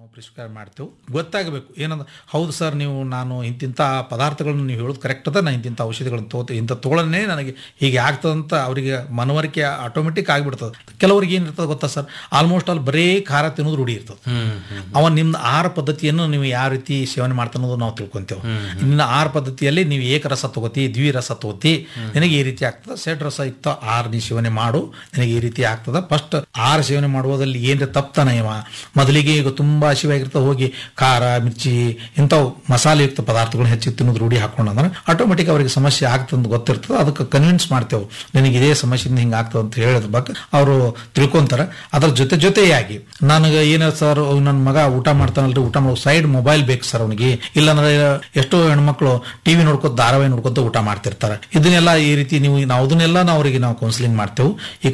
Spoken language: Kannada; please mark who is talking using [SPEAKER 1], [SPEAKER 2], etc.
[SPEAKER 1] ಪ್ರಿಸ್ಕ್ರೈಬ್ ಮಾಡ್ತೇವೆ ಗೊತ್ತಾಗಬೇಕು ಏನಂದ್ರೆ ಹೌದು ಸರ್ ನೀವು ನಾನು ಇಂತಿಂಥ ಪದಾರ್ಥಗಳನ್ನು ನೀವು ಹೇಳೋದು ಕರೆಕ್ಟ್ ಅದ ನಾನು ಇಂತಿಂಥ ಔಷಧಿಗಳನ್ನು ತಗೋತೆ ಇಂಥ ತಗೊಳ್ಳೇ ನನಗೆ ಹೀಗೆ ಆಗ್ತದಂತ ಅವರಿಗೆ ಮನವರಿಕೆ ಆಟೋಮೆಟಿಕ್ ಆಗಿಬಿಡ್ತದೆ ಕೆಲವರಿಗೆ ಏನಿರ್ತದೆ ಗೊತ್ತಾ ಸರ್ ಆಲ್ಮೋಸ್ಟ್ ಆಲ್ ಬರೀ ಖಾರ ತಿನ್ನೋದು ರೂಢಿ ಇರ್ತದೆ ಅವ ನಿಮ್ಮ ಆಹಾರ ಪದ್ಧತಿಯನ್ನು ನೀವು ಯಾವ ರೀತಿ ಸೇವನೆ ಮಾಡ್ತಾ ಅನ್ನೋದು ನಾವು ತಿಳ್ಕೊಂತೇವೆ ನಿನ್ನ ಆಹಾರ ಪದ್ಧತಿಯಲ್ಲಿ ನೀವು ಏಕರಸ ತಗೋತಿ ದ್ವಿರಸ ತಗೋತಿ ನಿನಗೆ ಈ ರೀತಿ ಆಗ್ತದೆ ಸೆಡ್ ರಸ ಯುಕ್ತ ಆಹಾರ ನೀ ಸೇವನೆ ಮಾಡು ನಿನಗೆ ಈ ರೀತಿ ಆಗ್ತದ ಫಸ್ಟ್ ಆಹಾರ ಸೇವನೆ ಮಾಡುವುದಲ್ಲಿ ಏನ್ರ ತಪ್ತಾನ ಇವ ಮೊದಲಿಗೆ ಈಗ ತುಂಬಾ ಹಸಿವಾಗಿರ್ತದೆ ಹೋಗಿ ಖಾರ ಮಿರ್ಚಿ ಇಂಥವು ಮಸಾಲೆಯುಕ್ತ ಪದಾರ್ಥಗಳನ್ನ ಹೆಚ್ಚು ತಿನ್ನೋದು ರೂಢಿ ಹಾಕೊಂಡು ಅಂದ್ರೆ ಆಟೋಮೆಟಿಕ್ ಅವರಿಗೆ ಸಮಸ್ಯೆ ಆಗ್ತದೆ ಅಂತ ಗೊತ್ತಿರ್ತದೆ ಅದಕ್ಕೆ ಕನ್ವಿನ್ಸ್ ಮಾಡ್ತೇವೆ ನಿನಗೆ ಇದೇ ಸಮಸ್ಯೆಯಿಂದ ಹಿಂಗೆ ಆಗ್ತದೆ ಅಂತ ಹೇಳಿದ ಬಗ್ಗೆ ಅವರು ತಿಳ್ಕೊಂತಾರೆ ಅದ್ರ ಜೊತೆ ಜೊತೆಯಾಗಿ ನನಗೆ ಏನ ಸರ್ ನನ್ನ ಮಗ ಊಟ ಮಾಡ್ತಾನಲ್ರಿ ಊಟ ಮಾಡೋ ಸೈಡ್ ಮೊಬೈಲ್ ಬೇಕು ಸರ್ ಅವನಿಗೆ ಇಲ್ಲಾಂದ್ರೆ ಎಷ್ಟೋ ಹೆಣ್ಮಕ್ಳು ಟಿವಿ ನೋಡ್ಕೊತ ಧಾರಾವಾಹಿ ನೋಡ್ಕೊತ ಊಟ ಮಾಡ್ತಿರ್ತಾರೆ ಇದನ್ನೆಲ್ಲ ಈ ರೀತಿ ನೀವು ನಾವು ಅದನ್ನೆಲ್ಲ ನಾವು ಅವರಿಗೆ ನಾವು ಕೌನ್ಸಿಲಿಂಗ್ ಮಾಡ್ತೇವೆ ಈ